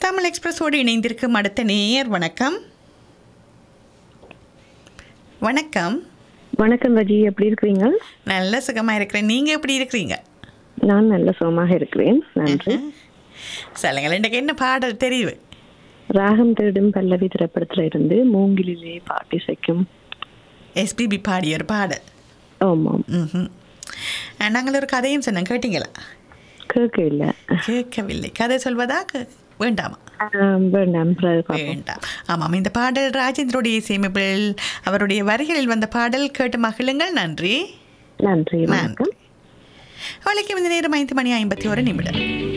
தமிழ் எக்ஸ்பிரஸோடு இணைந்திருக்கும் அடுத்த நேயர் வணக்கம் வணக்கம் வணக்கம் ரஜி எப்படி இருக்கிறீங்க நல்ல சுகமாக இருக்கிறேன் நீங்கள் எப்படி இருக்கிறீங்க நான் நல்ல சுகமாக இருக்கிறேன் நன்றி சொல்லுங்கள் இன்றைக்கு என்ன பாடல் தெரிவு ராகம் தேடும் பல்லவி திரைப்படத்துல இருந்து மூங்கிலிலே பாட்டி சைக்கும் எஸ்பிபி பாடிய ஒரு பாடல் ஆமாம் ம்ஹும். அஹ், நாங்கள் ஒரு கதையும் சொன்னோம் கேட்டீங்களா கேட்க இல்ல கேட்கவில்லை கதை சொல்வதா கே- வேண்டாமா ஆம், வேண்டாம் பிறகு பார்ப்போம். வேண்டாம் ஆமாம் இந்த பாடல் ராஜேந்திரோடைய இசையமைப்பில் அவருடைய வரிகளில் வந்த பாடல் கேட்டு மகிழுங்கள் நன்றி நன்றி நன்றி வணக்கம் அவளுக்கு இந்த நேரம் ஐந்து மணி ஐம்பத்தி ஒரு நிமிடம்